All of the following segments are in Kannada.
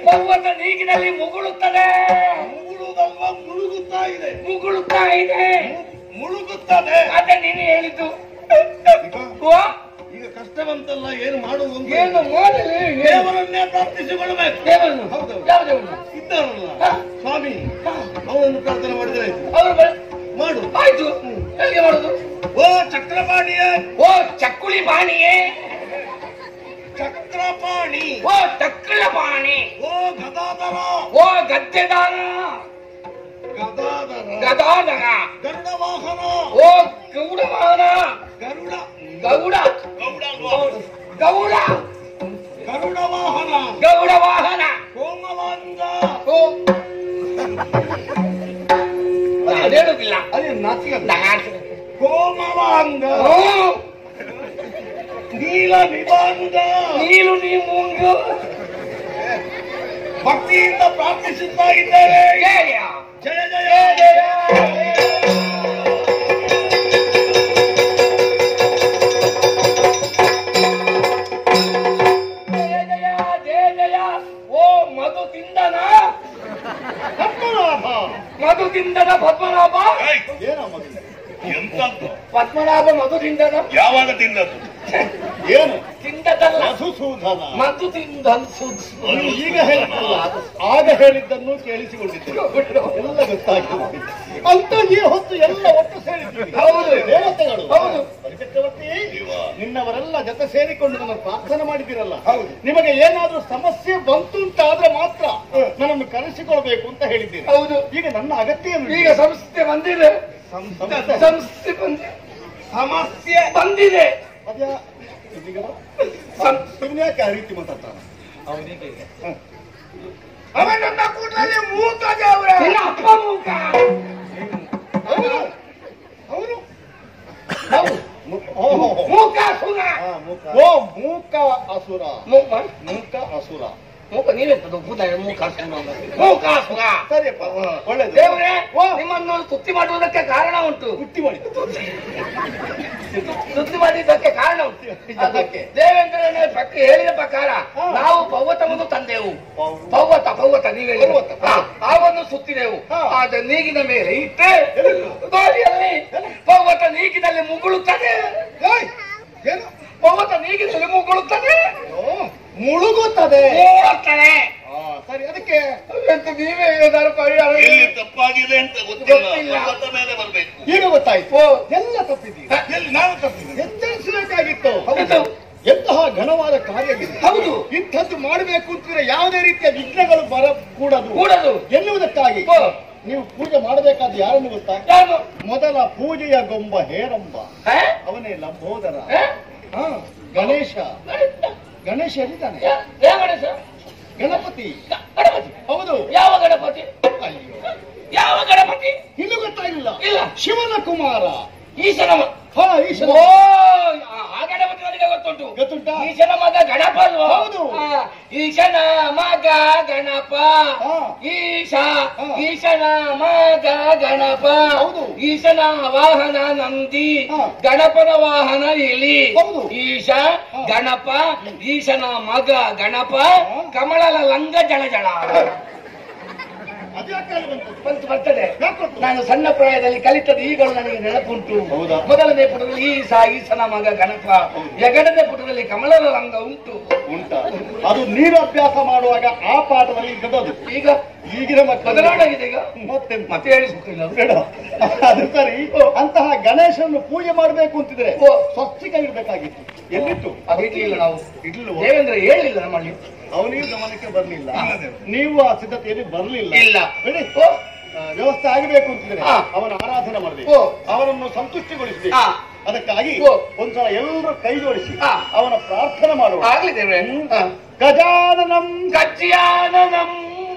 ಪರ್ವತ ನೀಗಿನಲ್ಲಿ ಮುಗುಳುತ್ತದೆ ಮುಳುಗುವುದಲ್ವ ಮುಳುಗುತ್ತಾ ಇದೆ ಮುಗುಳುತ್ತಾ ಇದೆ ಮುಳುಗುತ್ತದೆ ಅದೇ ನೀನು ಹೇಳಿದ್ದು ಈಗ ಓ, ಈಗ ಕಷ್ಟವಂತಲ್ಲ ಏನು ಮಾಡುವುದು ಅಂತ ಏನು ಮಾಡಲಿ ಏನು? ದೇವರನ್ನೇ ಪ್ರಾರ್ಥಿಸಿಕೊಳ್ಳಬೇಕು ದೇವರನ್ನು ಹೌದು. ಯಾವ ದೇವರನ್ನು ಇದ್ದಾರಲ್ಲ ಹಾ. ಸ್ವಾಮಿ ಅವನನ್ನು ಪ್ರಾರ್ಥನೆ ಮಾಡಿದ್ರೆ ಆಯ್ತು ಅವರು ಬ- ಮಾಡು ಆಯ್ತು ಹೇಗೆ ಮಾಡುದು ಓ ಚಕ್ರಪಾಣಿಯ ಓ ಚಕ್ಕುಳಿ ಬಾಣಿಯೇ ಚಕ್ರಪಾಣಿ ಓ ಚಕ್ಕಳ ಬಾಣಿ ಓ ಗದಾಧರ ಓ ಗದ್ದೆದಾರ ಗದಾಧರ ಗದಾಧರ ಗರುಡ ವಾಹನ ಓ ಗೌಡವಾಹನ ಗರುಡ ಗೌಡ ಗೌಡ ಅಲ್ವಾ? ಗೌಡ ಗರುಡ ವಾಹನ ಗೌಡ ವಾಹನ ಕೋಮಲಾಂಗ ಓ ಅದೇಳುದಿಲ್ಲ ಅದೇ ನಾಚಿಕ ನಾನು ಕೋಮಲಾಂಗ ಓ, ನೀಲ ನಿಬಾಂಗ ನೀನು ನೀ ಮುಂಗು ಭಕ್ತಿಯಿಂದ ಪ್ರಾರ್ಥಿಸುತ್ತಾ ಇದ್ದೇವೆ ಜಯ ಜಯ ಜಯ ಜಯ ಜಯ ಜಯ ಜಯ ಓ ಮಧು ತಿಂದನ ಪದ್ಮನಾಭ ಮಧು ತಿಂದನ ಪದ್ಮನಾಭ ಏನ ಮಗು ಎಂತದ್ದು ಪದ್ಮನಾಭ ಮಧು ತಿಂದನ ಯಾವಾಗ ತಿಂದದ್ದು ಏನು ತಿಂದದಲ್ಲ ಮಧುಸೂದನ ಮಧು ತಿಂದನ್ ನೀವು ಈಗ ಹೇಳಿದ್ದಲ್ಲ ಆಗ ಹೇಳಿದ್ದನ್ನು ಕೇಳಿಸಿಕೊಂಡಿದ್ದೇನೆ ಎಲ್ಲ ಗೊತ್ತಾಗಿದೆ ಅಂತ ಈ ಹೊತ್ತು ಎಲ್ಲ ಒಟ್ಟು ಸೇರಿದ್ದೀವಿ ಹೌದು. ದೇವತೆಗಳು ಹೌದು. ಬಲಿಚಕ್ರವರ್ತಿ ನಿನ್ನವರೆಲ್ಲ ಜೊತೆ ಸೇರಿಕೊಂಡು ನನ್ನ ಪ್ರಾರ್ಥನೆ ಮಾಡಿದಿರಲ್ಲ ಹೌದು. ನಿಮಗೆ ಏನಾದ್ರೂ ಸಮಸ್ಯೆ ಬಂತು ಅಂತಾದ್ರೆ ಮಾತ್ರ ನನ್ನನ್ನು ಕರೆಸಿಕೊಳ್ಬೇಕು ಅಂತ ಹೇಳಿದ್ದೀನಿ ಹೌದು ಈಗ ನನ್ನ ಅಗತ್ಯ ಏನು? ಈಗ ಸಂಸ್ಥೆ ಬಂದಿದೆ ಸಮಸ್ಯೆ ಸಂಸ್ಥೆ ಬಂದಿದೆ ಸಮಸ್ಯೆ ಬಂದಿದೆ ಅದ್ಯಾ ಇದೀಗ ಸಂ- ಇವ್ನು ಯಾಕೆ ಆ ರೀತಿ ಮಾತಾಡ್ತಾನೆ ಹ. ಅವನನ್ನ ಕೂಡಲೇ ಮೂಕಗೆ ಅವರ ನಿನ್ನ ಅಪ್ಪ ಮೂಕ ಅವನು ಅವನು ಹೌದು. ಮು- ಓಹೋ. ಮೂಕ ಸುರ ಆ, ಮೂಕ. ಓ ಮೂಕ ಅಸುರ ಮೂಕ ಮೂಕ ಅಸುರ ಮೂಕ ನೀವೆಂತದ್ದು ಕೂದ ಮೂಕ ಸುರ ಮೂಕ ಸುರ ಸರಿಯಪ್ಪ ಒಳ್ಳೇದು ದೇವರೇ ಓ. ನಿಮ್ಮನ್ನು ಸ್ತುತಿ ಮಾಡುವುದಕ್ಕೆ ಕಾರಣ ಉಂಟು ಹುಟ್ಟಿ ಮಾಡಿದ್ದು ಸ್ತುತಿ ಮಾಡಿದ್ದಕ್ಕೆ ಕಾರಣ ಉಂಟು ಅದಕ್ಕೆ. ದೇವೇಂದ್ರನೇ ಪಕ್ಕ ಹೇಳಿದ ಪ್ರಕಾರ ಹಾ. ನಾವು ಪರ್ವತವನ್ನು ತಂದೆವು ಪೌ- ಪರ್ವತ ಪರ್ವತ ನೀವು ಹೇಳಿದ ಪರ್ವತ, ಹಾ, ಆವನ್ನು ಸುತ್ತಿದೆವು ಹಾ. ಆದ ನೀಗಿನ ಮೇಲೆ ಇಟ್ಟೆ ಎಲ್ಲಿಂದ? ಗಾಳಿಯಲ್ಲಿ ಪರ್ವತ ನೀಗಿನಲ್ಲಿ ಮುಗುಳುತ್ತದೆ ಏಯ್, ಏನು ಪರ್ವತ ನೀಗಿನಲ್ಲಿ ಮುಗುಳುತ್ತದೆ ಓ, ಮುಳುಗುತ್ತದೆ ಮೂಳುತ್ತದೆ ಆ, ಸರಿ ಅದಕ್ಕೆ ಎಂತ ನೀವೇ ಏನಾದ್ರು ಪರಿಹಾರ ಎಲ್ಲಿ ತಪ್ಪಾಗಿದೆ ಅಂತ ಗೊತ್ತಿಲ್ಲ ಗೊತ್ತಿಲ್ಲ. ಪರ್ವತ ಮೇಲೆ ಬರ್ಬೇಕು ಈಗ ಗೊತ್ತಾಯ್ತು ಓ. ಎಲ್ಲ ತಪ್ಪಿದ್ದೀವಿ ಹ. ಎಲ್ಲಿ ನಾನು ತಪ್ಪಿದ್ದೀನಿ ಎಚ್ಚರಿಸಬೇಕಾಗಿತ್ತು ಹೌದು. ಎಂತಹ ಘನವಾದ ಕಾರ್ಯವಿದೆ ಹೌದು. ಇಂಥದ್ದು ಮಾಡಬೇಕು ಅಂತಿದ್ರೆ ಯಾವುದೇ ರೀತಿಯ ವಿಘ್ನಗಳು ಬರಕೂಡದು ಕೂಡದು ಎನ್ನುವುದಕ್ಕಾಗಿ ಓ. ನೀವು ಪೂಜೆ ಮಾಡಬೇಕಾದ ಯಾರನ್ನು ಗೊತ್ತಾ ಯಾರು ಮೊದಲ ಪೂಜೆಯ ಗೊಂಬ ಹೇರಂಬ ಹ? ಅವನೇ ಲಂಬೋದರ ಹ? ಹಾ ಗಣೇಶ ಗಣೇಶ ಎಲ್ಲಿದ್ದಾನೆ ಯಾ- ಯಾವ ಗಣೇಶ ಗಣಪತಿ ಗ- ಗಣಪತಿ ಹೌದು ಯಾವ ಗಣಪತಿ ಅಯ್ಯೋ ಯಾವ ಗಣಪತಿ ಇನ್ನು ಗೊತ್ತಾಗಿಲ್ಲ ಇಲ್ಲ ಶಿವನ ಕುಮಾರ ಈಶನ ಮ- ಹಾ ಈಶ್ವರ ಓ ಆ- ಆ ಗಣಪತಿ ನನಗೆ ಗೊತ್ತುಂಟು ಗೊತ್ತುಂಟಾ ಈಶನ ಮಗ ಗಣಪ ಅಲ್ವಾ? ಹೌದು. ಆ, ಈಶನ ಮಗ ಗಣಪ ಹಾ. ಈಶ ಹಾ. ಈಶನ ಮಗ ಗಣಪ ಹೌದು. ಈಶನ ವಾಹನ ನಂದಿ ಹಾ. ಗಣಪನ ವಾಹನ ಇಲಿ ಹೌದು. ಈಶ ಹಾ. ಗಣಪ ಈಶನ ಮಗ ಗಣಪ ಹಾ. ಕಮಲಲ ಲಂಗ ಜಳ ಜಳ ಅದ್ಯಾಕೆ ಅಲ್ಲಿ ಬಂತು? ಬಂತು ಬರ್ತದೆ ಯಾಕೆ ಬಂತು? ನಾನು ಸಣ್ಣ ಪ್ರಾಯದಲ್ಲಿ ಕಲಿತದ್ದು ಈಗಲೂ ನನಗೆ ನೆನಪುಂಟು ಹೌದಾ? ಮೊದಲನೇ ಪುಟದಲ್ಲಿ ಈಸ ಈಸನ ಮಗ ಗಣಪ ಎರಡನೇ ಪುಟದಲ್ಲಿ ಕಮಲದ ರಂಗ ಉಂಟು ಉಂಟ ಅದು ನೀನು ಅಭ್ಯಾಸ ಮಾಡುವಾಗ ಆ ಪಾಠದಲ್ಲಿ ಇದ್ದದ್ದು ಈಗ ಈಗಿನ ಮಕ್ಕಳು ಬದಲಾವಣೆ ಈಗ ಮತ್ತೆ ಮತ್ತೆ ಹೇಳಿಸುತ್ತಿಲ್ಲ ಬೇಡ ಅದು ಸರಿ ಅಂತಹ ಗಣೇಶನ್ನು ಪೂಜೆ ಮಾಡಬೇಕು ಅಂತಿದ್ರೆ ಓ. ಸ್ವಸ್ತಿಕ ಇರ್ಬೇಕಾಗಿತ್ತು ಎಲ್ಲಿತ್ತು ಅದು ಇಡ್ಲಿಲ್ಲ ನಾವು ಇಡ್ಲಿಲ್ವ? ದೇವೇಂದ್ರ ಹೇಳಿಲ್ಲ ನಮ್ಮಲ್ಲಿ ಅವನಿಗೆ ಗಮನಕ್ಕೆ ಬರ್ಲಿಲ್ಲ ನೀವು ಆ ಸಿದ್ಧತೆಯಲ್ಲಿ ಬರ್ಲಿಲ್ಲ ಇಲ್ಲ. ಬಿಡಿ ಓ, ಆ, ವ್ಯವಸ್ಥೆ ಆಗಬೇಕು ಅಂತಿದ್ರೆ ಹಾ. ಅವನ ಆರಾಧನೆ ಮಾಡಬೇಕು ಓ. ಅವನನ್ನು ಸಂತುಷ್ಟಿಗೊಳಿಸಬೇಕು ಹಾ. ಅದಕ್ಕಾಗಿ ಓ. ಒಂದ್ಸಲ ಎಲ್ಲರೂ ಕೈ ಜೋಡಿಸಿ ಹಾ. ಅವನ ಪ್ರಾರ್ಥನೆ ಮಾಡುವ ಆಗ್ಲಿ ದೇವ್ರೆ ಹ. ಗಜಾನನಂ ಕಜ್ಜಿಯಾನನಂ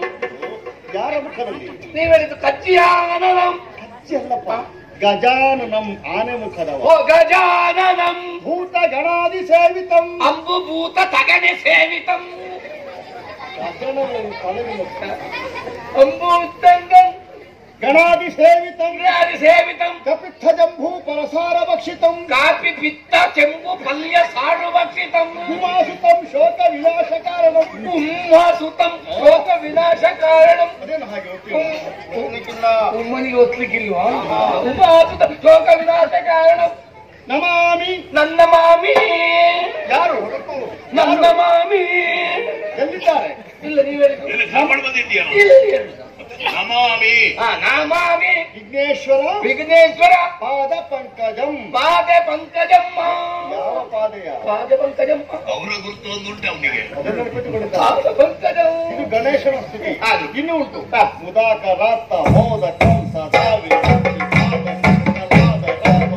ಯಾರ ಮುಖದಲ್ಲಿ ನೀವ್ ಹೇಳಿದ್ದು ಕಜ್ಜಿಯಾನನಂ ಕಚ್ಚಿ ಅಲ್ಲಪ್ಪ ಗಜಾನನಂ ಆನೆ ಮುಖದವ ಓ ಗಜಾನನಂ ಭೂತ ಗಣಾದಿ ಸೇವಿತಂ ಅಂಬುಭೂತ ತಗಣೆ ಸೇವಿತಂ ಗಜಾನನ ತಲೆಗೆ ಮುಖ. ಅಂಬುತಂಗಂ ಗಣಾದಿ ಸೇವಿತಂ ಗಣಾದಿ ಸೇವಿತಂ ಕಪಿತ್ಥ ಜಂಭೂ ಪರಸಾರ ಭಕ್ಷಿತಂ ಕಾಪಿ ಪಿತ್ತ ಚೆಂಬು ಪಲ್ಯ ಸಾಡು ಭಕ್ಷಿತಂ ಉಮಾಸುತಂ ಶೋಕ ವಿನಾಶ ಕಾರಣಂ ಉಮ್ಮಾಸುತಂ ಶೋಕ ವಿನಾಶ ಕಾರಣಂ ಅದೇನು ಹಾಗೆ ಒತ್ತಿಲ್ಲ ಉಮ್ಮನಿಗೆ ಒತ್ಲಿಕ್ಕಿಲ್ವಾ ಉಮ್ಮಾಸುತ ಶೋಕ ವಿನಾಶ ಕಾರಣಂ ನಮಾಮಿ ನನ್ನ ಮಾಮಿ ಯಾರು ಹೊರಟು ನನ್ನ ಮಾಮಿ ಎಲ್ಲಿದ್ದಾರೆ ಇಲ್ಲ ನೀವು ಹೇಳಿ ಇಲ್ಲಿ ಕಾಪಾಡ್ ಬಂದಿದ್ದೀಯ ಇಲ್ಲಿ ಹೇಳಿ. ನಮಾಮಿ ಹಾ ನಾಮಾಮಿ ವಿಘ್ನೇಶ್ವರ ವಿಘ್ನೇಶ್ವರ ಪಾದ ಪಂಕಜಂ ಪಾದ ಪಂಕಜಮ್ಮ ಯಾವ ಪಾದಯ ಪಾದ ಪಂಕಜಮ್ಮ ಅವರ ಗುರುತು ಒಂದು ಉಂಟು ಅವನಿಗೆ ಅದನ್ನು ನೆನಪಿಟ್ಟುಕೊಳ್ಳುತ್ತಾ. ಪಾದ ಪಂಕಜಂ ಇದು ಗಣೇಶನ ಸ್ಥಿತಿ ಹಾಗೆ. ಇನ್ನು ಉಂಟು ಮುದಾಕರಾತ್ತ ಮೋದ ಕಂಸ ದಾವಿ ಪಾದ ಪಂಕಜಾದ ರಾಮ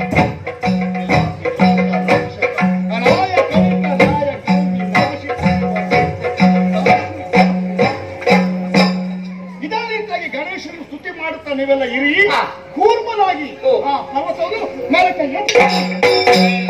ರಕ್ಷಕ. ಅನಾಯ ಕೌಂಟ ನಾಯ ಕೌಂಟಿ ನಾಶಿಕ. ಇದೇ ರೀತಿಯಾಗಿ ಗಣೇಶನ ಸ್ತುತಿ ಮಾಡುತ್ತಾ ನೀವೆಲ್ಲ ಇರಿ ಹಾ. ಕೂರ್ಮನಾಗಿ ಓ. ಆ ಪರ್ವತವನ್ನು ಮೇಲಕ್ಕೆ ಎತ್ತಿ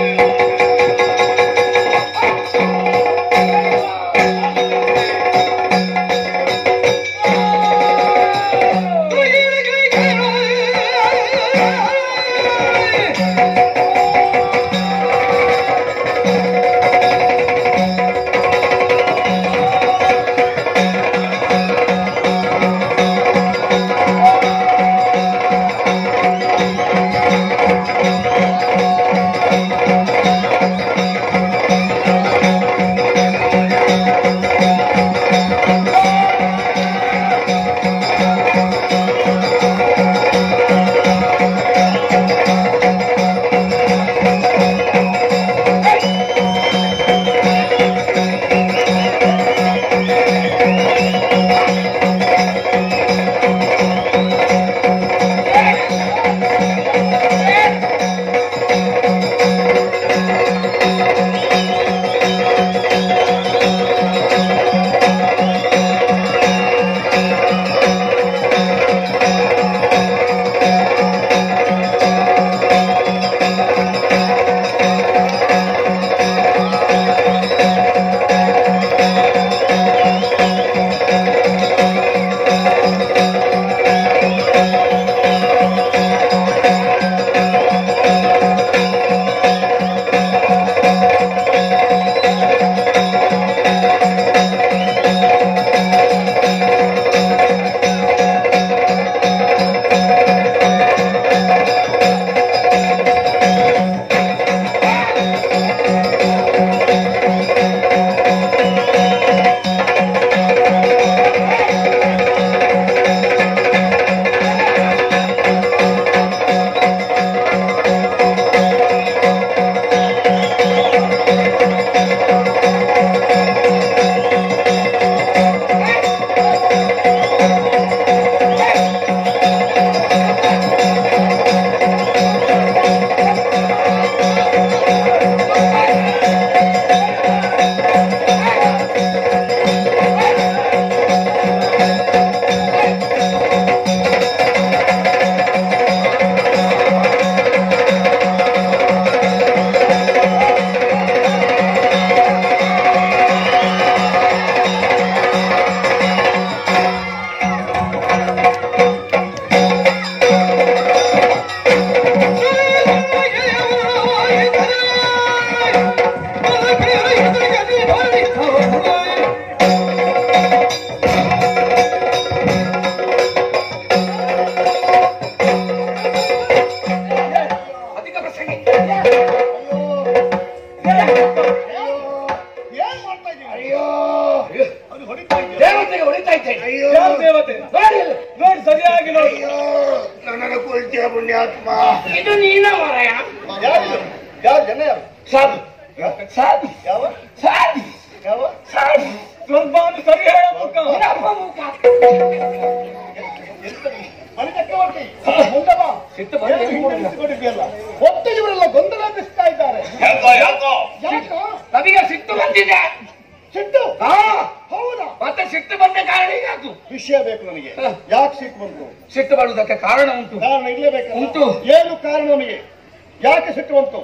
ಅಧಿಕ ಪ್ರಸಂಗಿ ಏನ್ ಮಾಡ್ತಾ ಇದ್ದೀವಿ ಅಯ್ಯೋ ಅದು ಹೊಡಿತಾ ಇದ್ದೀವಿ ದೇವತೆಗೆ ಹೊಡಿತಾ ಇದ್ದೇನೆ ಅಯ್ಯೋ ಯಾವ ದೇವತೆ ನೋಡಿ ಇಲ್ಲಿ. ನೋಡಿ ಸರಿಯಾಗಿ ನೋಡಿ ನನ್ನ ಕುಲ್ತಿಯ ಪುಣ್ಯಾತ್ಮ ಇದು ನೀನ ಮಾರಾಯ ಯಾರು ಯಾರು ಜನ ಯಾರು ಸಾಧು ಸಾಧು ಯಾವ ಸಾಧು ಯಾವ ಸಾಧು ಸ್ವಲ್ಪ ಒಂದು ಸರಿ ಹೇಳ ಮುಖ ನಿನ್ನ ಅಪ್ಪ ಮುಖ ಮನೆ ಚಕ್ರವರ್ತಿ ಮುಂದೆ ಬಾ ಸಿಟ್ಟು ಬಂದು ಏನು ಹಿಂದೆ ನಿಂತುಕೊಂಡಿದ್ಯಲ್ಲ? ಒಟ್ಟು ಇವರೆಲ್ಲ ಗೊಂದಲ ಎಬ್ಬಿಸ್ತಾ ಇದ್ದಾರೆ ಯಾಕೋ ಯಾಕೋ ಯಾಕ ನಮಗೆ ಸಿಟ್ಟು ಬಂದಿದೆ ಸಿಟ್ಟು ಹಾ ಹೌದಾ ಮತ್ತೆ ಸಿಟ್ಟು ಬಂದ ಕಾರಣ ಹೀಗಾಯ್ತು ವಿಷಯ ಬೇಕು ನನಗೆ ಯಾಕೆ ಸಿಟ್ಟು ಬಂತು ಸಿಟ್ಟು ಬರುವುದಕ್ಕೆ ಕಾರಣ ಉಂಟು ಕಾರಣ ಇರ್ಲೇಬೇಕು ಉಂಟು. ಏನು ಕಾರಣ ನನಗೆ ಯಾಕೆ ಸಿಟ್ಟು ಬಂತು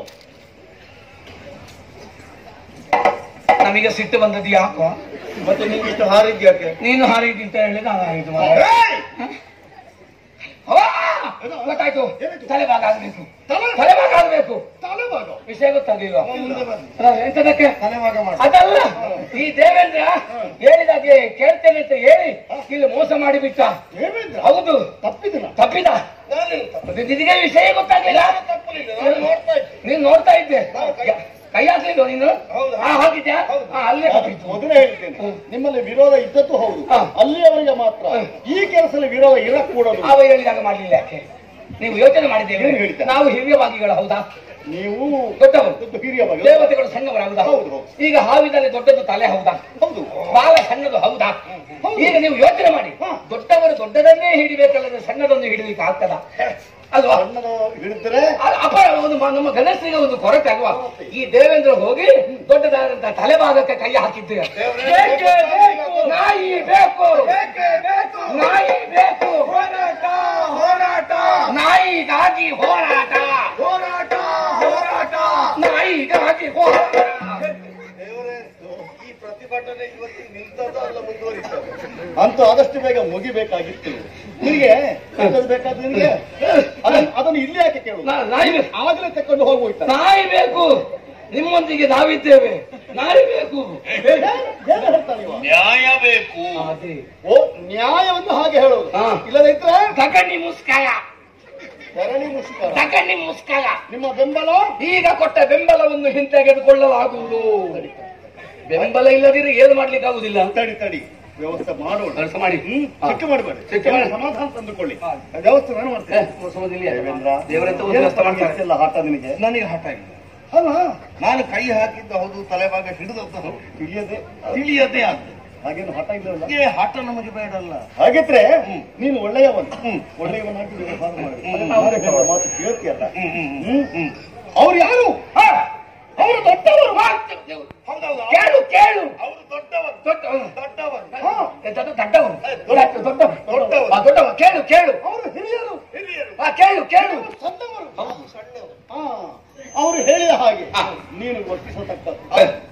ನಮಗೆ ಸಿಟ್ಟು ಬಂದದ್ದು ಯಾಕೋ ಮತ್ತೆ ನೀವು ಇಷ್ಟು ಹಾರಿದ್ಯಾಕೆ ನೀನು ಹಾರಿದ್ದು ಅಂತ ಹೇಳಿ ನಾನು ಹಾರಿದ್ದು ಮಾರಾಯ. ಏಯ್! ಅವ್ವ! ಗೊತ್ತಾಯ್ತು ಏನಾಯ್ತು? ತಲೆಭಾಗ ಆಗ್ಬೇಕು ತಲೆ- ತಲೆಭಾಗ ಆಗ್ಬೇಕು ತಲೆಭಾಗ ವಿಷಯ ಗೊತ್ತಾಗಿಲ್ವಾ ಮುಂದೆ ಬನ್ನಿ. ಎಂತದಕ್ಕೆ ತಲೆಭಾಗ ಮಾಡಿ ಅದಲ್ಲ ಈ ದೇವೇಂದ್ರ ಹೇಳಿದಾಗೆ ಕೇಳ್ತೇನೆ ಅಂತ ಹೇಳಿ ಇಲ್ಲಿ ಮೋಸ ಮಾಡಿಬಿಟ್ಟ ದೇವೇಂದ್ರ ಹೌದು ತಪ್ಪಿದಿನ ತಪ್ಪಿದ ನಿನಗೆ ವಿಷಯ ಗೊತ್ತಾಗಲಿಲ್ಲ ನೀನ್ ನೋಡ್ತಾ ಇದ್ದೆ ಕೈ ಹಾಕ್ಲಿಲ್ಲ ನೀನು ಹೌದು. ಹಾ ಹಾಕಿದ್ಯಾ ಹಾ ಅಲ್ಲೇ ಹಾಕಿದ್ದು ಮೊದಲೇ ಹೇಳ್ತೇನೆ ನಿಮ್ಮಲ್ಲಿ ವಿರೋಧ ಇದ್ದದ್ದು ಹೌದು ಹಾ. ಅಲ್ಲಿಯವರಿಗೆ ಮಾತ್ರ ಈ ಕೆಲಸದಲ್ಲಿ ವಿರೋಧ ಇರಕೂಡದು ಅವ ಹೇಳಿದಾಗ ಮಾಡ್ಲಿಲ್ಲ ಯಾಕೆ ನೀವು ಯೋಚನೆ ಮಾಡಿದ್ದೇವೆ ಏನ್ ಹೇಳ್ತಾರೆ? ನಾವು ಹಿರಿಯವಾಗಿಗಳು ಹೌದಾ ನೀವು ದೊಡ್ಡವರು ದೊಡ್ಡ ಹಿರಿಯ ಬಗ್ಗೆ ದೇವತೆಗಳು ಸಣ್ಣವರಾಗುದಾ ಹೌದು, ಹೌದು. ಈಗ ಹಾವಿನಲ್ಲಿ ದೊಡ್ಡದು ತಲೆ ಹೌದಾ ಹೌದು ಬಾಲ ಸಣ್ಣದು ಹೌದಾ ಹೌದು. ಈಗ ನೀವು ಯೋಚನೆ ಮಾಡಿ ಹಾ. ದೊಡ್ಡವರು ದೊಡ್ಡದನ್ನೇ ಹಿಡಿಬೇಕಲ್ಲದೆ ಸಣ್ಣದನ್ನು ಹಿಡಿಲಿಕ್ಕೆ ಆಗ್ತದ ಅಲ್ವಾ ಸಣ್ಣದ ಹಿಡಿದ್ರೆ ಅ- ಅಪ ಒಂದು ಮ- ನಮ್ಮ ಗಣೇಶನಿಗೆ ಒಂದು ಕೊರತೆ ಅಲ್ವಾ ಈ ದೇವೇಂದ್ರ ಹೋಗಿ ದೊಡ್ಡದಾದಂತ ತಲೆಭಾಗಕ್ಕೆ ಕೈ ಹಾಕಿದ್ದೀರ ಬೇಕೇ ಬೇಕು. ನಾಯಿ ಬೇಕು ಬೇಕೇ ಬೇಕು. ನಾಯಿ ಬೇಕು ಹೋರಾಟ ಹೋರಾಟ ನಾಯಿಗಾಗಿ ಹೋರಾಟ ಹೋರಾಟ ಹೋರಾಟ ನಾಯಿಗಾಗಿ ಹೋರಾಟ ಈ ಪ್ರತಿಭಟನೆ ಇವತ್ತು ನಿಂತದ್ದು ಅಲ್ಲ ಮುಂದುವರಿತದ್ದು ಅಂತೂ ಆದಷ್ಟು ಬೇಗ ಮುಗಿಬೇಕಾಗಿತ್ತು ನಿನಗೆ ಎಂತದು ಬೇಕಾದ್ದು ನಿನಗೆ ಅದನ್ನು ಅದನ್ನು ಇಲ್ಲಿ ಯಾಕೆ ಕೇಳು ನಾ- ನಾಯಿ ಬೇಕು ಆಗಲೇ ತಕೊಂಡು ಹೋಗ್ಬೋಯ್ತ ನಾಯಿ ಬೇಕು ನಿಮ್ಮೊಂದಿಗೆ ನಾವಿದ್ದೇವೆ ನಾಯಿ ಬೇಕು ಏನು ಹೇಳ್ತಾನೆ ಇವ? ನ್ಯಾಯ ಬೇಕು ಅದೇ ಓ ನ್ಯಾಯವನ್ನು ಹಾಗೆ ಹೇಳೋದು ಹಾ. ಇಲ್ಲದಿದ್ರೆ ತಕಣ್ಣಿ ಮುಸ್ಕಾಯ ಧರಣಿ ಮುಷ್ಕರ ತಕಣ್ಣಿ ಮುಸ್ಕಾಯ ನಿಮ್ಮ ಬೆಂಬಲ ಈಗ ಕೊಟ್ಟ ಬೆಂಬಲವನ್ನು ಹಿಂತೆಗೆದುಕೊಳ್ಳಲಾಗುವುದು ಬೆಂಬಲ ಇಲ್ಲದಿದ್ರೆ ಏನು ಮಾಡ್ಲಿಕ್ಕೆ ಆಗುದಿಲ್ಲ ತಡಿ ತಡಿ ವ್ಯವಸ್ಥೆ ಮಾಡೋಣ ಕೆಲಸ ಮಾಡಿ ಹ್ಮ್ ಚಿಕ್ಕ ಮಾಡಬೇಡಿ ಚಿಕ್ಕ ಮಾಡಿ. ಸಮಾಧಾನ ತಂದುಕೊಳ್ಳಿ ವ್ಯವಸ್ಥೆ ನಾನು ಮಾಡ್ತೇನೆ ದೇವೇಂದ್ರ ದೇವರಂತ ಒಂದು ವ್ಯವಸ್ಥೆ ಮಾಡ್ತಾರೆ ಇಷ್ಟೆಲ್ಲ ಆಟ ನಿನಗೆ ನನಗೆ ಹಠ ಇಲ್ಲ ಅಲ್ಲ ನಾನು ಕೈ ಹಾಕಿದ್ದು ಹೌದು ತಲೆಭಾಗ ಹಿಡಿದದ್ದು ಹೌದು ತಿಳಿಯದೆ ತಿಳಿಯದೇ ಆದ್ದು ಹಾಗೇನು ಹಠ ಇಲ್ಲವಲ್ಲ ಏ ಹಠ ನಮಗೆ ಬೇಡ ಅಲ್ಲ ಹಾಗಿದ್ರೆ ನೀನು ಒಳ್ಳೆಯವನ್ ಒಳ್ಳೆಯವನಾಗಿ ವ್ಯವಹಾರ ಮಾಡಿ ನಾನು ಹೇಳಿದ ಮಾತು ಕೇಳ್ತೀಯಲ್ಲ ಹ್ಮ್ ಅವ್ರು ಯಾರು ಅವರು ದೊಡ್ಡವರು ಹೌದೌದು ಕೇಳು ಕೇಳು ಅವರು ದೊಡ್ಡವರು ದೊಡ್ಡ ದೊಡ್ಡವರು ಹಾ, ಎಂತದು ದೊಡ್ಡವರು ದೊಡ್ಡ- ದೊಡ್ಡವರು ದೊಡ್ಡವರು. ಆ, ದೊಡ್ಡವರು ಕೇಳು ಕೇಳು ಅವರು ಹಿರಿಯರು ಹಿರಿಯರು ಆ, ಕೇಳು ಕೇಳು ಸಣ್ಣವರು ಹೌದು ಸಣ್ಣವರು ಹಾ ಅವರು ಹೇಳಿದ ಹಾಗೆ ಹಾ. ನೀನು ವರ್ತಿಸತಕ್ಕದ್ದು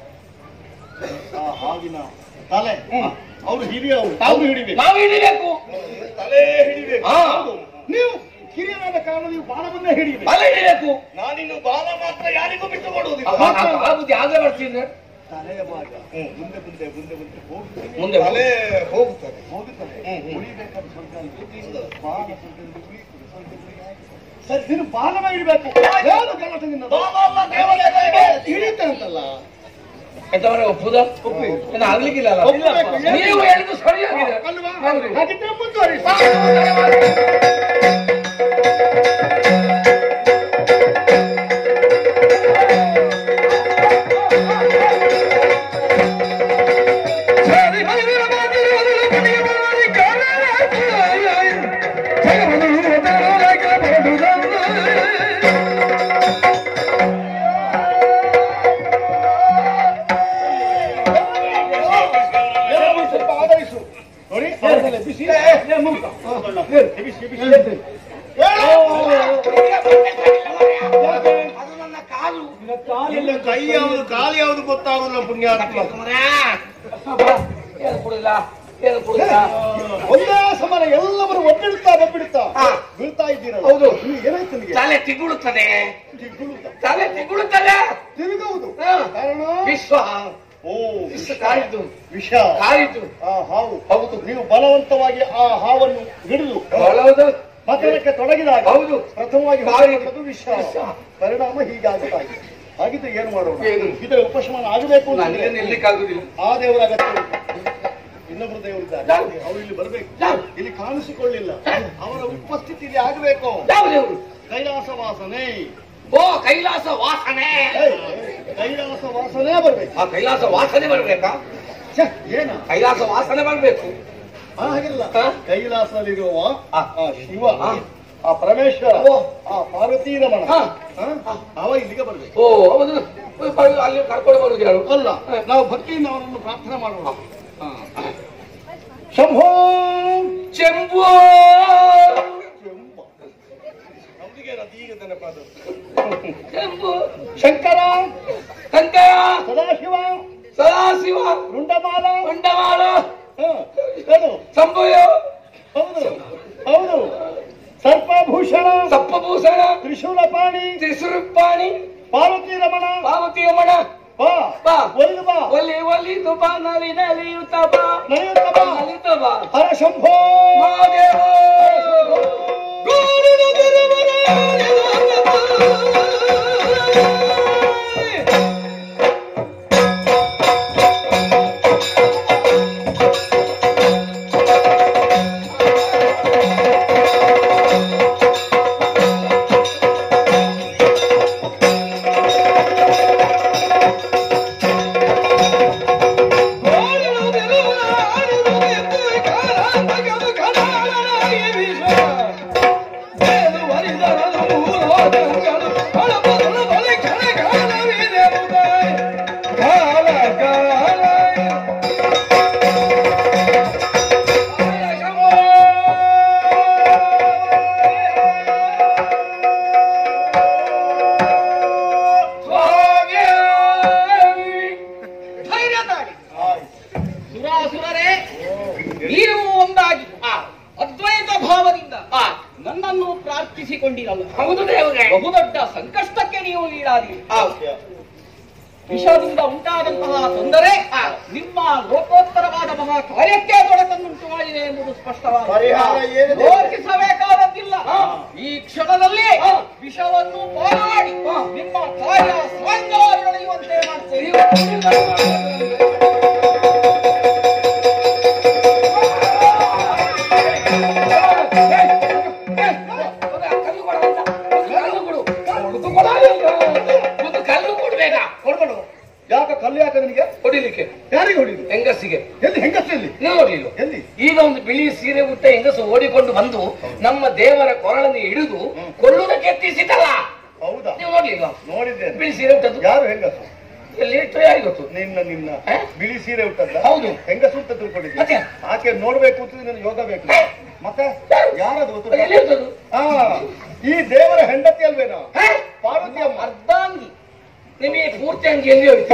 ಆ ಹಾವಿನ ತಲೆ ಅವರು ಹಿರಿಯವರು ಅವರು ಹಿಡಿಬೇಕು ನಾವು ಹಿಡಿಬೇಕು ತಲೆ ಹಿಡಿಬೇಕು ಹಾ ಹೌದು. ನೀವು ಹಿರಿಯರಾದ ಕಾರಣ ನೀವು ಬಾಣವನ್ನೇ ಹಿಡಿಬೇಕು ಬಲ ಹಿಡಿಬೇಕು ನಾನಿನ್ನು ಬಾಲ ಮಾತ್ರ ಯಾರಿಗೂ ಬಿಟ್ಟು ಕೊಡುವುದಿಲ್ಲ ಆ- ಆ- ಆ ಬುದ್ಧಿ ಆಗ್ಲೇ ಬರ್ತೀನಿ ತಲೆಯ ಭಾಗ ಮುಂದೆ ಮುಂದೆ ಮುಂದೆ ಮುಂದೆ ಹೋಗ್ತದೆ ಮುಂದೆ ತಲೆ ಹೋಗುತ್ತದೆ ಹೋಗುತ್ತದೆ ಉಳಿಬೇಕಾದ ಸ್ವಲ್ಪ ಇದೆ. ಬಾಣ ಸ್ವಲ್ಪ ಇದೆ, ಉಳಿತದೆ, ಸ್ವಲ್ಪ ಇದೆ. ಸರಿ ನೀನು ಬಾಣವ ಹಿಡಿಬೇಕು ಯಾರು ಗಲಾಟೆ ನಿನ್ನದು? ಹಿಡಿತೆ ಅಂತಲ್ಲ ಎಂತವರೆ ಒಪ್ಪುದ ಏನು ಆಗ್ಲಿಕ್ಕಿಲ್ಲ ಅಲ್ಲ? ಒಪ್ಪಬೇಕು. ನೀವು ಹೇಳಿದ್ದು ಸರಿಯಾಗಿದೆ ಅಲ್ವಾ? ಹೌದು. ಹಾಗಿದ್ರೆ ಮುಂದುವರಿಸಿ ಎಲ್ಲವೂ ಸ್ವಲ್ಪ ಆಧರಿಸು ನೋಡಿ ಆಮೇಲೆ ಬಿಸಿ ಬಿಸಿ ಬಿಸಿ ಅದು ನನ್ನ ಕಾಲು ನಿನ್ನ ಕೈ ಯಾವುದು ಕಾಲು ಯಾವುದು ಗೊತ್ತಾಗುದಿಲ್ಲ ಪುಣ್ಯಾತ್ಮ ಏನು ಕೊಡಿಲ್ಲ ಏನು ಕೊಡಿಲ್ಲ ಒಂದೇ ಸಮಾನ ಎಲ್ಲವರು ಒಬ್ಬಿಡುತ್ತಾ ಒಬ್ಬಿಡುತ್ತಾ ಹಾ. ಬೀಳ್ತಾ ಇದ್ದೀರಲ್ಲ ಹೌದು. ನೀವು ಏನಾಯ್ತು ನಿಮಗೆ ತಲೆ ತಿಗುಳುತ್ತದೆ ತಿಗುಳುತ್ತಾ. ತಲೆ ತಿಗುಳುತ್ತದೆ ತಿರುಗುವುದು ಹಾ. ಕಾರಣ ವಿಶ್ವ ಓ ವಿಶ್ವ ಕಾಯಿತು ವಿಷ ಕಾಯಿತು ಆ ಹಾವು ಹೌದು ನೀವು ಬಲವಂತವಾಗಿ ಆ ಹಾವನ್ನು ಹಿಡಿದು ಹೌದು ಪತನಕ್ಕೆ ತೊಡಗಿದಾಗ ಹೌದು ಪ್ರಥಮವಾಗಿ ಕಾಯಿತು. ಹೊರಟದ್ದು ವಿಷ ವಿಷ. ಪರಿಣಾಮ ಹೀಗಾಗುತ್ತಾ ಇದೆ ಹಾಗಿದ್ರೆ ಏನು ಮಾಡೋಣ ಏನು? ಇದರ ಉಪಶಮನ ಆಗಬೇಕು ನನಗೆ ಅಂತ ನಿಲ್ಲಿಕ್ಕಾಗುದಿಲ್ಲ ಆ ದೇವರ ಅಗತ್ಯ ಉಂಟು. ಇನ್ನೊಬ್ರು ದೇವರಿದ್ದಾರೆ ಯಾರು? ಅವರು ಇಲ್ಲಿ ಬರಬೇಕು ಯಾರು? ಇಲ್ಲಿ ಕಾಣಿಸಿಕೊಳ್ಳಿಲ್ಲ ಅವರ ಉಪಸ್ಥಿತಿ ಇಲ್ಲಿ ಆಗಬೇಕು ಯಾವ ದೇವರು ಕೈಲಾಸ ವಾಸನೆ ಓ ಕೈಲಾಸ ವಾಸನೆ ಏಯ್, ಕೈಲಾಸ ವಾಸನೆ ಬರ್ಬೇಕು ಆ ಕೈಲಾಸ ವಾಸನೆ ಬರ್ಬೇಕಾ ಛೆ, ಏನ ಕೈಲಾಸ ವಾಸನೆ ಬರ್ಬೇಕು ಆ, ಹಾಗಿಲ್ಲ ಹಾ? ಕೈಲಾಸದಲ್ಲಿರುವ ಆ. ಆ ಶಿವ ಆ. ಆ ಪರಮೇಶ್ವರ ಓ. ಆ ಪಾರ್ವತಿ ರಮಣ ಹಾ. ಹಾ? ಅವ ಇಲ್ಲಿಗೆ ಬರ್ಬೇಕು ಓ ಹೌದು ಅಲ್ಲಿ ಕರ್ಕೊಂಡು ಬರುದು ಯಾರು ಅಲ್ಲ ನಾವು ಭಕ್ತಿಯಿಂದ ಅವರನ್ನು ಪ್ರಾರ್ಥನೆ ಮಾಡೋಣ ಹಾ. ಶಂಭೋ ಚೆಂಬು ಶಂಭೋ. ನಮ್ಗೆ ಈಗ ನೆನಪಾದದ್ದು ಚೆಂಬು ಶಂಕರ ಕಂಕಯ ಸದಾಶಿವ ಸದಾಶಿವ ರುಂಡಮಾಲ ಬಂಡವಾಳ ಹಾ. ಏನು? ಸಂಭಯ ಹೌದು ಹೌದು ಸರ್ಪಭೂಷಣ ಸಪ್ಪಭೂಷಣ ತ್ರಿಶೂಲಪಾಣಿ ತ್ರಿಸುರುಪಾಣಿ ಪಾರ್ವತಿ ರಮಣ ಪಾರ್ವತಿ ರಮಣ ಬಾ ಬಾ ಒಲಿದು ಬಾ ಒಲಿ ಒಲಿದು ಬಾ ನಲಿ ನಲಿಯುತ್ತ ಬಾ ನಡೆಯುತ್ತ ಬಾ ನಲಿತ ಬಾ ಹರ ಶಂಭೋ ಮಹಾದೇವ ಗೋವಿಂದ ಗುರುವರ ಧೈರ್ಯ ತಾಳಿ ಸುರಾಸುರರೇ ನೀವು ಒಂದಾಗಿ ಅದ್ವೈತ ಭಾವದಿಂದ ನನ್ನನ್ನು ಪ್ರಾರ್ಥಿಸಿಕೊಂಡಿರಲ್ಲ ಹೌದು ದೇವರೇ ಬಹುದೊಡ್ಡ ಸಂಕಷ್ಟಕ್ಕೆ ನೀವು ಈಡಾದಿರಿ ವಿಷದಿಂದ ಉಂಟಾದಂತಹ ತೊಂದರೆ ನಿಮ್ಮ ಲೋಕೋತ್ತರವಾದ ಮಹಾ ಕಾರ್ಯಕ್ಕೆ ತೊಡಕನ್ನುಂಟು ಮಾಡಿದೆ ಎಂಬುದು ಸ್ಪಷ್ಟವಾದ ಪರಿಹಾರ ಏನಿದೆ? ಯೋಚಿಸಬೇಕಾದದ್ದಿಲ್ಲ ಈ ಕ್ಷಣದಲ್ಲಿ ವಿಷವನ್ನು ಪಾರು ಮಾಡಿ ನಿಮ್ಮ ಕಾರ್ಯ ಸಾಂಗವಾಗಿ ನಡೆಯುವಂತೆ ಮಾಡ್ತೇವೆ ಕಲ್ಲು ಕೊಡು ಅಂತ. ಕಲ್ಲು ಕೊಡು ಹೊಡ್ದು ಕೊಡ ಒಂದು ಕಲ್ಲು ಕೊಡ್ಬೇಕ ಕೊಡ್ಬೇಡ ಯಾಕ ಕಲ್ಲು ಯಾಕ ನಿನಗೆ ಹೊಡಿಲಿಕ್ಕೆ ಯಾರಿಗೆ ಹೊಡಿದು ಹೆಂಗಸಿಗೆ ಎಲ್ಲಿ ಹೆಂಗಸ ಎಲ್ಲಿ ನೀವು ನೋಡಿಲ್ಲ ಎಲ್ಲಿ ಈಗ ಒಂದು ಬಿಳಿ ಸೀರೆ ಉಟ್ಟ ಹೆಂಗಸು ಓಡಿಕೊಂಡು ಬಂದು ನಮ್ಮ ದೇವರ ಕೊರಳನ್ನು ಹಿಡಿದು ಕೊಳ್ಳುವುದಕ್ಕೆ ಎತ್ತಿಸಿತಲ್ಲ ಹೌದಾ ನೀವು ನೋಡ್ಲಿಲ್ವಾ ನೋಡಿದ್ದೇನೆ ಬಿಳಿ ಸೀರೆ ಉಟ್ಟದ್ದು ಯಾರು ಹೆಂಗಸು ಎಲ್ಲಿ ಇಟ್ಟು ಯಾರಿಗೆ ಗೊತ್ತು ನಿನ್ನ ನಿನ್ನ ಹ? ಬಿಳಿ ಸೀರೆ ಉಟ್ಟದ್ದ ಹೌದು. ಹೆಂಗಸು ಅಂತ ತಿಳ್ಕೊಂಡಿದ್ದೆ ಮತ್ತೆ? ಆಕೆ ನೋಡ್ಬೇಕು ಅಂತ ನಿನ್ನ ಯೋಗ ಬೇಕು ಮತ್ತೆ ಯಾರದು ಗೊತ್ತು ಎಲ್ಲಿ ಇರ್ತದು ಹಾ ಈ ದೇವರ ಹೆಂಡತಿ ಅಲ್ವೇನೋ ಹ? ಪಾರ್ವತಿ ಅಮ್ಮ ಅರ್ಧಾಂಗಿ ನಿಮಗೆ ಪೂರ್ತಿ ಅಂಗಿ ಎಲ್ಲಿ ಹೋಯ್ತು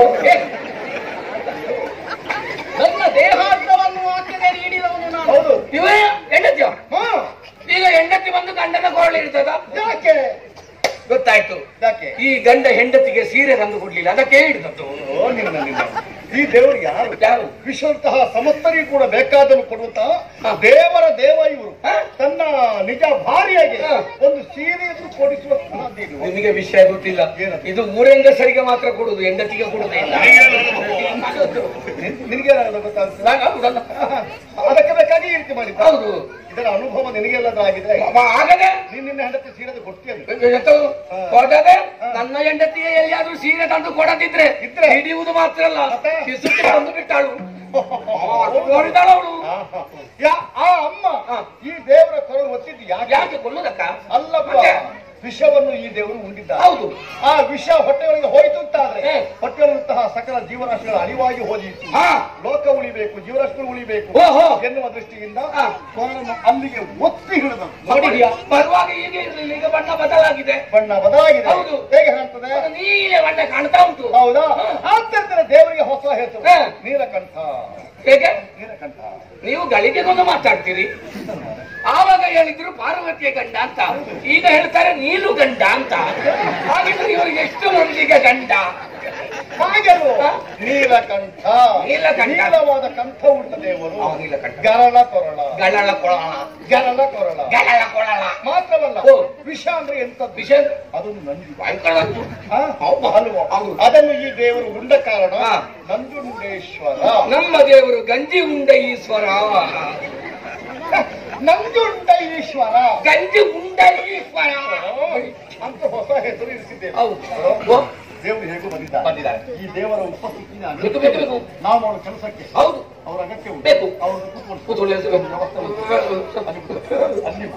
ನನ್ನ ದೇಹಾರ್ಥವನ್ನು ಆಕೆಗೆ ನೀಡಿದವನು ನಾನು ಹೌದು ಇವೇ ಹೆಂಡತಿಯ ಹಾ ಈಗ ಹೆಂಡತಿ ಬಂದು ಗಂಡನ ಕೊರಳು ಇರ್ತದ ಯಾಕೆ ಗೊತ್ತಾಯ್ತು ಯಾಕೆ ಈ ಗಂಡ ಹೆಂಡತಿಗೆ ಸೀರೆ ತಂದು ಕೊಡ್ಲಿಲ್ಲ ಅದಕ್ಕೆ ಹಿಡಿದದ್ದು ಓ ನಿನ್ನ ನಿನ್ನ ಈ ದೇವರು ಯಾರು ಯಾರು ವಿಶ್ವಂತಹ ಸಮಸ್ತರಿಗೆ ಕೂಡ ಬೇಕಾದನ್ನು ಕೊಡುವಂತಹ ಹಾ. ದೇವರ ದೇವ ಇವರು ಹಾ? ತನ್ನ ನಿಜ ಭಾರ್ಯಗೆ ಹಾ. ಒಂದು ಸೀರೆಯನ್ನು ಕೊಡಿಸುವ ಸ್ಥಳದ್ದು ಇದು. ನಿಮಗೆ ವಿಷಯ ಗೊತ್ತಿಲ್ಲ ಏನದು? ಇದು ಊರೆಂಗಸರಿಗೆ ಮಾತ್ರ ಕೊಡುದು ಹೆಂಡತಿಗೆ ಕೊಡುದೇ ಇಲ್ಲ ನಿನ್- ನಿನ್ಗೇನಾಗಲ್ಲ ಗೊತ್ತಾಗ್ತದೆ ನಾನು ಹೌದಲ್ಲ? ಅದಕ್ಕೆ ಬೇಕಾಗಿ ಈ ರೀತಿ ಮಾಡಿದ್ದ ಹೌದು ಇದರ ಅನುಭವ ನಿನಗೆಲ್ಲದ ಆಗಿದೆ ಅವ ಆಗದೆ ನೀನ್ ನಿನ್ನ ಹೆಂಡತಿ ಸೀರೆದು ಕೊಡ್ತೀಯ ಎಂತದು? ಹಾ. ಕೊಡದೆ ಹಾ. ನನ್ನ ಹೆಂಡತಿಗೆ ಎಲ್ಲಿಯಾದ್ರೂ ಸೀರೆ ತಂದು ಕೊಡದಿದ್ರೆ ಇದ್ರೆ? ಹಿಡಿಯುವುದು ಮಾತ್ರ ಅಲ್ಲ ಮತ್ತೆ? ಕಿಸುಕ್ಕೆ ತಂದು ಬಿಟ್ಟಾಳು ನೋಡಿದಾಳ ಅವಳು ಆ ಅಮ್ಮ ಹಾ. ಈ ದೇವರ ಕೊರಳು ಒತ್ತಿದ್ದು ಯಾಕೆ ಯಾಕೆ ಕೊಲ್ಲುದಕ್ಕ ಅಲ್ಲಪ್ಪ ಮತ್ತೆ? ವಿಷವನ್ನು ಈ ದೇವರು ಉಂಡಿದ್ದಾರೆ ಹೌದು ಆ ವಿಷ ಹೊಟ್ಟೆಯೊಳಗೆ ಹೋಯ್ತು ಅಂತಾದ್ರೆ ಹ್ಮ್. ಹೊಟ್ಟೆಯೊಳಗಿರುವಂತಹ ಸಕಲ ಜೀವರಾಶಿಗಳು ಅಳಿವಾಗಿ ಹೋದಿತ್ತು ಹಾ. ಲೋಕ ಉಳಿಬೇಕು ಜೀವರಾಶಿಗಳು ಉಳಿಬೇಕು ಓಹೋ. ಎನ್ನುವ ದೃಷ್ಟಿಯಿಂದ ಹಾ. ಕೊರಳನ್ನು ಅಲ್ಲಿಗೆ ಒತ್ತಿ ಹಿಡಿದ ನೋಡಿದ್ಯಾ ಬರುವಾಗ ಹೀಗೆ ಇರಲಿಲ್ಲ ಈಗ ಬಣ್ಣ ಬದಲಾಗಿದೆ ಬಣ್ಣ ಬದಲಾಗಿದೆ ಹೌದು. ಹೇಗೆ ಕಾಣ್ತದೆ ಅದು ನೀಲೆ ಬಣ್ಣ ಕಾಣ್ತಾ ಉಂಟು ಹೌದಾ ಆದ್ದರಿಂದ ದೇವರಿಗೆ ಹೊಸ ಹೆಸರು ಹಾ. ನೀಲಕಂಠ ಹೇಗೆ ನೀಲಕಂಠ ನೀವು ಗಳಿಗೆಗೊಂದು ಮಾತಾಡ್ತೀರಿ ಆವಾಗ ಹೇಳಿದ್ರು ಪಾರ್ವತಿಯ ಗಂಡ ಅಂತ ಈಗ ಹೇಳ್ತಾರೆ ನೀಲು ಗಂಡ ಅಂತ ಹಾಗಿದ್ರೆ ಇವರಿಗೆ ಎಷ್ಟು ಮಂದಿಗೆ ಗಂಡ ಹಾಗೆಲ್ಲ ಹಾ? ನೀಲಕಂಠ ನೀಲಕಂಠ. ನೀಲವಾದ ಕಂಠ ಉಂಟ ದೇವರು ಆ, ನೀಲಕಂಠ. ಗರಳ ಕೊರಳ ಗಳಳ ಕೊಳಳ ಗರಳ ಕೊರಳ ಗಳಳ ಕೊಳಳ ಮಾತ್ರವಲ್ಲ ಓ. ವಿಷ ಅಂದ್ರೆ ಎಂತದ್ದು ವಿಷಯ ಅದೊಂದು ನಂಜು ಭಯಂಕರದ್ದು. ಹಾ? ಹೌದು. ಅಲ್ವಾ? ಹೌದು. ಅದನ್ನು ಈ ದೇವರು ಉಂಡ ಕಾರಣ ಹಾ. ನಂಜುಂಡೇಶ್ವರ ನಮ್ಮ ದೇವರು ಗಂಜಿ ಉಂಡ ಈಶ್ವರ ನಂಜುಂಡ ಈಶ್ವರ ಗಂಜಿ ಉಂಡ ಈಶ್ವರ ಅಂತ ಹೊಸ ಹೆಸರು ಇರಿಸಿದ್ದೇವೆ ಹೌದು ಓ, ದೇವರು ಹೇಗೂ ಬಂದಿದ್ದಾರೆ ಬಂದಿದ್ದಾರೆ. ಈ ದೇವರ ಉಪಸ್ಥಿತಿನ ಬೇಕು, ಬೇಕು, ಬೇಕು. ನಾವು ಮಾಡೋ ಕೆಲಸಕ್ಕೆ ಹೌದು ಅವರ ಅಗತ್ಯ ಉಂಟು ಬೇಕು. ಅವ್ರನ್ನ ಕೂತ್ಕೊಂಡು ಕೂತ್ಕೊಳ್ಳಿ ಅಲ್ಲಿ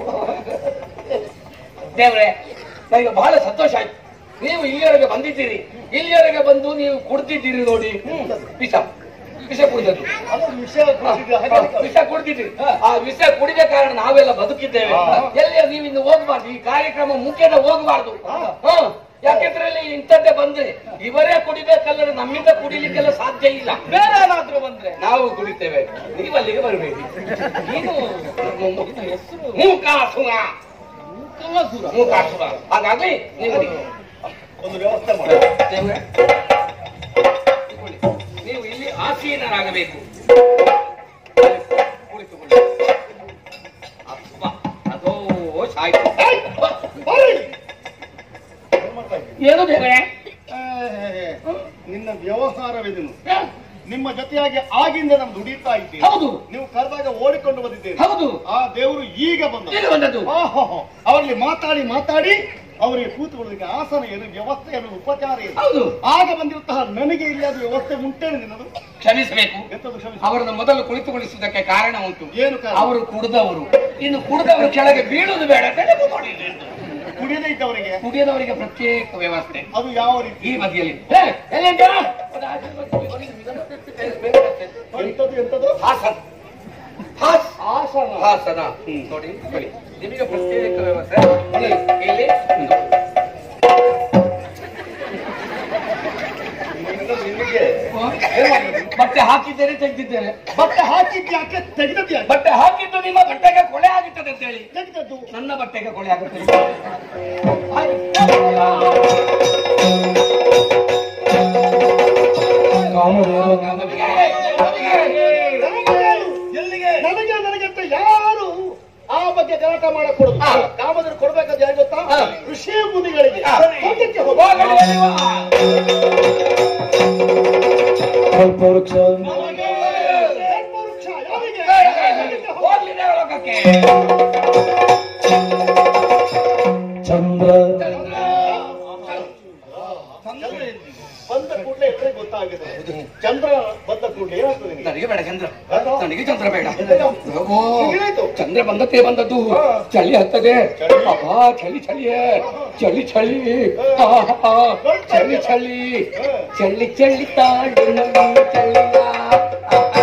ದೇವ್ರೆ ನನಗೆ ಬಹಳ ಸಂತೋಷ ಆಯ್ತು ನೀವು ಇಲ್ಲಿಯವರೆಗೆ ಬಂದಿದ್ದೀರಿ ಇಲ್ಲಿಯವರೆಗೆ ಬಂದು ನೀವು ಕುಡ್ತಿದ್ದೀರಿ ನೋಡಿ ವಿಷ ವಿಷ ಕುಡಿದದ್ದು ಅದು ವಿಷಯ ಗೊತ್ತಿದೆ, ಹಾಗೆ ಹಾ, ಆಗ್ತದೆ. ವಿಷ ಕುಡಿದಿದ್ರಿ ಆ ವಿಷ ಕುಡಿದ ಕಾರಣ ನಾವೆಲ್ಲ ಬದುಕಿದ್ದೇವೆ ಹಾ. ಎಲ್ಲಿ ನೀವು ಇನ್ನು ಹೋಗ್ಬಾರ್ದು ಈ ಕಾರ್ಯಕ್ರಮ ಮುಖ್ಯದ ಹೋಗಬಾರ್ದು ಹಾ. ಹ ಯಾಕೆಂದ್ರೆ ಇಲ್ಲಿ ಇಂಥದ್ದೇ ಬಂದ್ರೆ ಇವರೇ ಕುಡಿಬೇಕಲ್ಲದೆ ನಮ್ಮಿಂದ ಕುಡಿಲಿಕ್ಕೆಲ್ಲ ಸಾಧ್ಯ ಇಲ್ಲ ಬೇರೆ ಏನಾದ್ರೂ ಬಂದ್ರೆ ನಾವು ಕುಡಿತೇವೆ ನೀವು ಅಲ್ಲಿಗೆ ಬರಬೇಡಿ ನೀನು ಹೆಸರು ಮೂಕಾಸುರ ಮೂಕಾಸುರ ಮೂಕಾಸುರ ಹಾಗಾಗಿ ನೀವು ಒಂದು ವ್ಯವಸ್ಥೆ ಮಾಡಿ ದೇವ್ರೆ, ಕೂತ್ಕೊಳ್ಳಿ. ನೀವು ಇಲ್ಲಿ ಆಸೀನರಾಗಬೇಕು ಕುಳಿತುಕೊಳ್ಳಿ ಅಪ್ಪ ಅದೋ ಸಾಯ್ತು ಏಯ್, ಬಾ, ಬಾರೆ ಇಲ್ಲಿ. ಏನ್ ಮಾಡ್ತಾ ಇದ್ದೀಯ? ಏನು ದೇವ್ರೆ ಏ, ನಿನ್ನ ವ್ಯವಹಾರವಿದನು ನಿಮ್ಮ ಜೊತೆಯಾಗಿ ಆಗಿಂದ ನಾನು ದುಡಿತಾ ಇದ್ದೀನಿ ಹೌದು ನೀವು ಕರೆದಾಗ ಓಡಿಕೊಂಡು ಬಂದಿದ್ದೇನೆ ಹೌದು ಆ ದೇವರು ಈಗ ಬಂದ ಈಗ ಬಂದದ್ದು ಅವರಲ್ಲಿ ಮಾತಾಡಿ ಮಾತಾಡಿ ಅವರಿಗೆ ಕೂತುಕೊಳ್ಳೋದಕ್ಕೆ ಆಸನ ಏನು ವ್ಯವಸ್ಥೆ ಏನು ಉಪಚಾರ ಏನು ಹೌದು ಆಗ ಬಂದಿರುತ್ತಹ ನನಗೆ ಇಲ್ಲಿ ಅದು ವ್ಯವಸ್ಥೆ ಉಂಟೇನು ನಿನ್ನದು ಕ್ಷಮಿಸಬೇಕು ಎಂತದು ಕ್ಷಮಿಸಿ ಅವರನ್ನು ಮೊದಲು ಕುಳಿತುಗೊಳಿಸುವುದಕ್ಕೆ ಕಾರಣ ಉಂಟು ಏನು ಕಾರಣ? ಅವರು ಕುಡಿದವರು ಇನ್ನು ಕುಡಿದವರು ಕೆಳಗೆ ಬೀಳುವುದು ಬೇಡ ಅಂತ ಹೇಳಿ ಕೂತ್ಕೊಂಡಿದ್ದಾರೆ. ಕುಡಿಯದೇ ಇದ್ದವರಿಗೆ ಕುಡಿಯದವರಿಗೆ ಪ್ರತ್ಯೇಕ ವ್ಯವಸ್ಥೆ ಅದು ಯಾವ ರೀತಿ ಈ ಬದಿಯಲ್ಲಿ ಹೇ, ಎಲ್ಲಿಂದ? ಒಂದು ಆಚೆ ಬದಿಯಲ್ಲಿ ಬನ್ನಿ, ಇದನ್ನು ನೋಡಿ. ಎಂತದು ಎಂತದು ಹಾಸನ ಹಾಸ್- ಆಸನ ಹಾಸನ ನೋಡಿ ನೋಡಿ ನಿಮಗೆ ಪ್ರತ್ಯೇಕ ವ್ಯವಸ್ಥೆ ಇಲ್ಲಿ ಇಲ್ಲಿ ನಿಮಗೆ ಬಟ್ಟೆ ಹಾಕಿದ್ದೇನೆ ತೆಗೆದಿದ್ದೇನೆ ಬಟ್ಟೆ ಹಾಕಿದ್ದು ಯಾಕೆ ತೆಗೆದದ್ದು ಯಾಕೆ ಬಟ್ಟೆ ಹಾಕಿದ್ದು ನಿಮ್ಮ ಬಟ್ಟೆಗೆ ಕೊಳೆ ಆಗುತ್ತದೆ ಅಂತ ಹೇಳಿ ತೆಗೆದದ್ದು ನನ್ನ ಬಟ್ಟೆಗೆ ಕೊಳೆ ಆಗುತ್ತದೆ ಎಲ್ಲಿಗೆ ನನಗೆ ನನಗೆ ಅಂತ ಯಾರು ಆ ಬಗ್ಗೆ ಗಲಾಟ ಮಾಡಕೂಡದು ಹಾ. ಕಾಮದರು ಕೊಡ್ಬೇಕಾದ ಯಾರು ಗೊತ್ತಾ ಹಾ. ಕೃಷಿ ಮುನಿಗಳಿಗೆ ಹಾ. ಸದ್ಯಕ್ಕೆ ಹೋಗು. ಕಲ್ಪವೃಕ್ಷ ನಮಗೆ ಕಲ್ಪವೃಕ್ಷ ಯಾರಿಗೆ? ಸದ್ಯಕ್ಕೆ ಹೋಗು. ಹೋಗ್ಲಿದೆ ಒಳಗಕ್ಕೆ ಚಂದ್ರ ಚಂದ್ರ ಬಂದ ಕೂಡಲೇ ಎಲ್ಲರಿಗೂ ಗೊತ್ತಾಗಿದೆ ಚಂದ್ರ ಬಂದ ಕೂಡಲೇ ಏನಾಗ್ತದೆ ನಿನಗೆ? ನನಗೆ ಬೇಡ ಚಂದ್ರ ನನಗೆ ಚಂದ್ರ ಬೇಡ ಏನಾಯ್ತು? ಓ, ಏನಾಯ್ತು? ಚಂದ್ರ ಬಂದತ್ತೆ ಬಂದದ್ದು ಹಾ. ಚಳಿ ಹತ್ತದೆ ಚಳಿ. ಅಬ್ಬಾ ಚಳಿ ಚಳಿಯೇ ಚಳಿ ಚಳಿ ಆಹಾ, ಚಳಿ ಚಳಿ ಹಾ. ಚಳಿ ಚಳಿ ತಾಳಿನ ಚಳಿಯ ಆಹಾ.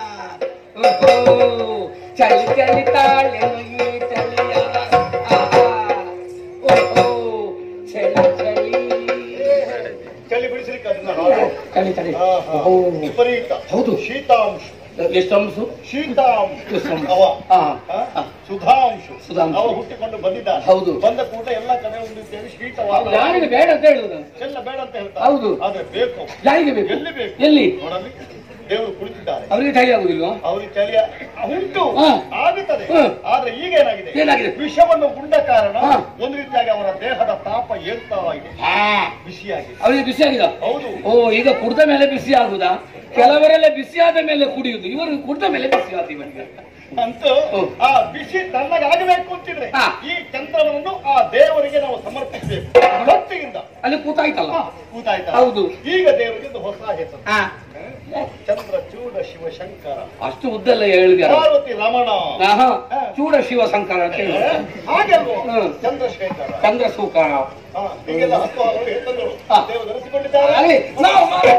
ಓಹೋ, ಚಳಿ ಚಳಿ ತಾಳಿನ ಚಳಿಯ ಆಹಾ. ಓಹೋ, ಚಳಿ ಚಳಿ ಚಳಿ ಬಿಡಿಸ್ಲಿಕ್ಕೆ ಅದನ್ನ ಹಾಕು. ಚಳಿ ಚಳಿ ಹಾ, ಹಾ. ಓ, ವಿಪರೀತ ಹೌದು. ಶೀತಾಂಶ ಎಷ್ಟು ಅಂಶು ಶೀತಾಂಶ ಎಷ್ಟು ಅಂಶ? ಅವ ಹಾ, ಆ? ಹಾ. ಸುಧಾಂಶು ಸುಧಾಂಶು. ಅವ ಹುಟ್ಟಿಕೊಂಡು ಬಂದಿದ್ದಾನೆ ಹೌದು. ಬಂದ ಕೂಡಲೇ ಎಲ್ಲ ಕಡೆ ಉಳಿದ್ದೇವೆ ಶೀತವಾದ ಯಾರಿಗೆ ಬೇಡ ಅಂತ ಹೇಳುದು ನಾನು ಎಲ್ಲ ಬೇಡ ಅಂತ ಹೇಳ್ತಾರೆ ಹೌದು. ಆದ್ರೆ ಬೇಕು ಯಾರಿಗೆ ಬೇಕು ಎಲ್ಲಿ ಬೇಕು ಎಲ್ಲಿ ನೋಡಲ್ಲಿ ದೇವರು ಕುಳಿತಿದ್ದಾರೆ ಅವರಿಗೆ ಚಳಿ ಆಗುದಿಲ್ವಾ ಅವರಿಗೆ ಚಳಿಯ ಉಂಟು ಹಾ. ಆಗುತ್ತದೆ ಹಾ. ಆದ್ರೆ ಈಗ ಏನಾಗಿದೆ ಏನಾಗಿದೆ? ವಿಷವನ್ನು ಉಂಡ ಕಾರಣ ಹಾ. ಒಂದು ರೀತಿಯಾಗಿ ಅವರ ದೇಹದ ತಾಪ ಏರ್ತಾ ಇದೆ ಬಿಸಿಯಾಗಿದೆ ಅವರಿಗೆ ಬಿಸಿ ಆಗಿದೆ ಹೌದು ಓ ಈಗ ಕುಡ್ದ ಮೇಲೆ ಬಿಸಿ ಆಗುದಾ ಕೆಲವರೆಲ್ಲ ಬಿಸಿ ಆದ ಮೇಲೆ ಕುಡಿಯುದು ಇವರು ಕುಡ್ದ ಮೇಲೆ ಬಿಸಿ ಆದ ಇವರಿಗೆ ಅಂತೂ ಹ್ಮ್. ಆ ಬಿಸಿ ತಣ್ಣಗಾಗಬೇಕು ಅಂತಿದ್ರೆ ಹಾ. ಈ ಚಂದ್ರವನ್ನು ಆ ದೇವರಿಗೆ ನಾವು ಸಮರ್ಪಿಸಬೇಕು ಭಕ್ತಿಯಿಂದ ಅಲ್ಲಿ ಕೂತಾಯ್ತಲ್ಲ ಹಾ, ಕೂತಾಯ್ತಾ ಹೌದು. ಈಗ ದೇವರಿಗೆ ಒಂದು ಹೊಸ ಹೆಸರು ಹಾ. ಚಂದ್ರ ಚೂಡ ಶಿವಶಂಕರ ಅಷ್ಟು ಉದ್ದೆಲ್ಲ ಹೇಳಿದ್ಯಾರ ಪಾರ್ವತಿ ರಮಣ ಆಹಾ ಚೂಡ ಶಿವಶಂಕರ ಅಂತ ಹೇಳಿ ಹಾಗೆಲ್ವೋ ಹ್ಮ್. ಚಂದ್ರಶೇಖರ ಚಂದ್ರ ಸೂಕರ ಹಾ, ಹೀಗೆಲ್ಲ ಹತ್ತು ಹಲವು ಹೆಸರುಗಳು ಹಾ. ದೇವರು ಧರಿಸಿಕೊಂಡಿದ್ದಾರೆ ಆಗಲಿ ನಾವು ಮಾಡ-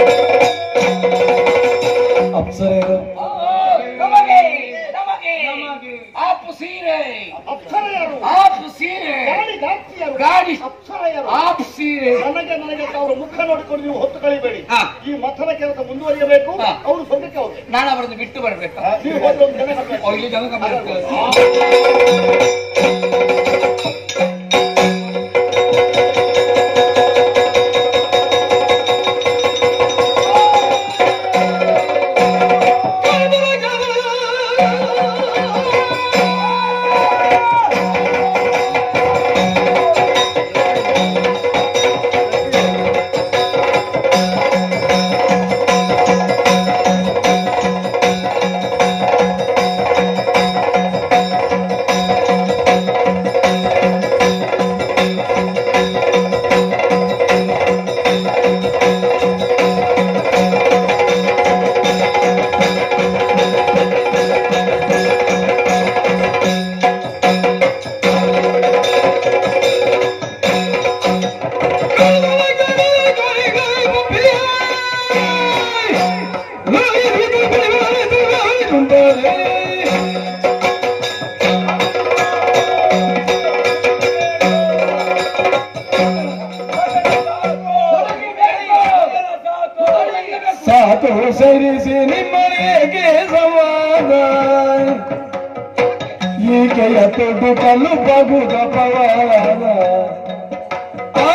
ಅಪ್ಸರೆಯರು ಆ, ನಮಗೆ ನಮಗೆ ಆಪು ಸೀರೆ ಅಪ್ಸರ ಯಾರು ಆಪು ಸೀರೆ ಗಾಡಿ ಗಾಡಿ ಯಾರು ಗಾಡಿ ಅಪ್ಸರ ಯಾರು ಆಪು ಸೀರೆ ನನಗೆ ನನಗೆ ಅಂತ ಅವರ ಮುಖ ನೋಡಿಕೊಂಡು ನೀವು ಹೊತ್ತು ಕಳಿಬೇಡಿ ಹಾ. ಈ ಮಥನ ಕೆಲಸ ಮುಂದುವರಿಯಬೇಕು ಹಾ. ಅವರು ಸ್ವರ್ಗಕ್ಕೆ ಹೋಗ್ಬೇಕು ನಾನು ಅವರನ್ನು ಬಿಟ್ಟು ಬರ್ಬೇಕಾ ನೀವು ಹೋದ್ರೆ ಒಂದು ಜನ ಬರ್ಬೇಕು. ಓ, ಇಲ್ಲಿ ಜನ ಕಮ್ಮಿ ಆಗ್ತದೆ. ಸಾಕು ಸರಿಸಿ ನಿಮ್ಮನೆಗೆ ಸಮಾನ ಈಕೆಯ ತೊಡುಕಲು ಬಗುದ ಪವಾನ ಆ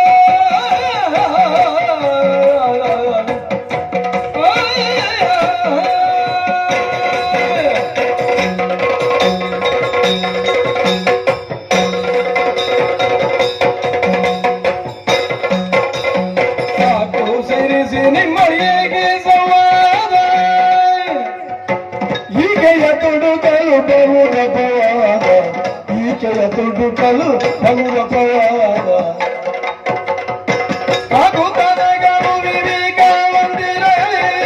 ಸಾಕು ಸೇರಿಸಿ ನಿಮ್ಮ ಹೇಗೆ ಸಂವಾದ ಈಕೆಯ ತುಡುಕಲು ಬಹುದ ಪವಾದ ಈಕೆಯ ತುಡುಕಲು ಬಹುದ ಪವಾದ ಹಾಗೂ ತನಗಳು ವಿವೇಕ ಹೊಂದಿರಲಿ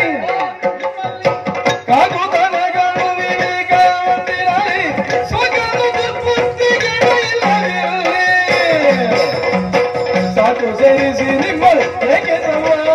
ಹಾಗೂ ತನಗಳು ವಿವೇಕ ಹೊಂದಿರಲಿ ಸ್ವಗಲು ದುರ್ಬುದ್ಧಿಗಳು ಇಲ್ಲವಿರಲಿ ಸಾಕು ಸೇರಿಸಿ ನಿಮ್ಮ ಹೇಗೆ ಸಂವಾದ